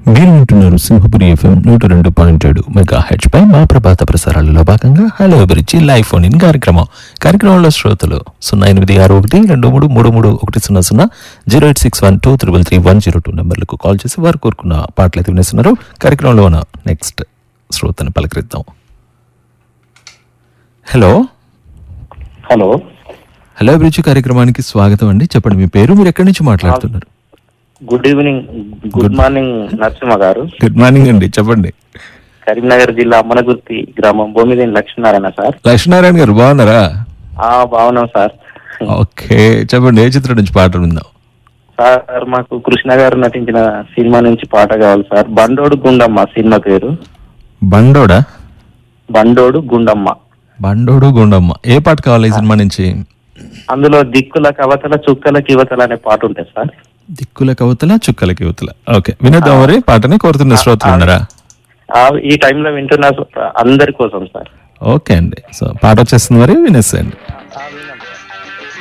మీరు వింటున్నారు సింహపురి ఎఫ్ఎం నూట రెండు పాయింట్ ఏడు మెగా హెచ్ పై మా ప్రభాత ప్రసారాలలో భాగంగా హలో అభిరుచి లైవ్ ఫోన్ ఇన్ కార్యక్రమం కార్యక్రమంలో శ్రోతలు సున్నా ఎనిమిది ఆరు ఒకటి రెండు మూడు మూడు మూడు ఒకటి సున్నా సున్నా zero eight six one two triple three one zero two నెంబర్లకు కాల్ చేసి వారు కోరుకున్న పాటలు అయితే వినేస్తున్నారు కార్యక్రమంలో ఉన్న నెక్స్ట్ శ్రోతని పలకరిద్దాం హలో హలో హలో అభిరుచి కార్యక్రమానికి స్వాగతం అండి చెప్పండి మీ పేరు మీరు ఎక్కడి నుంచి మాట్లాడుతున్నారు good evening good morning Narasimha గారు గుడ్ మార్నింగ్ అండి చెప్పండి కరీంనగర్ జిల్లా అమ్మనగుర్తి గ్రామం భూమిదేని లక్ష్మీనారాయణ సార్ లక్ష్మీనారాయణ గారు బాగున్నారా ఆ బాగున్నాం సార్ ఓకే చెప్పండి ఏ చిత్రం నుంచి పాట విందాం సార్ మాకు కృష్ణ గారు నటించిన సినిమా నుంచి పాట కావాలి సార్ బండోడు గుండమ్మ సినిమా పేరు బండోడా బండోడు గుండమ్మ బండోడు గుండమ్మ ఏ పాట కావాలి ఈ సినిమా నుంచి అందులో దిక్కుల కవతల చుక్కల కివతల అనే పాట ఉంటుంది సార్ దిక్కుల కవతల చుక్కల కవతల ఓకే వినేద్దాం మరి పాటని కోరుతున్న శ్రోతలు ఉన్నారా ఆ, ఈ టైంలో వింటున్న అందరి కోసం సార్ ఓకే అండి సో పాట వచ్చేస్తుంది మరి వినేసేయండి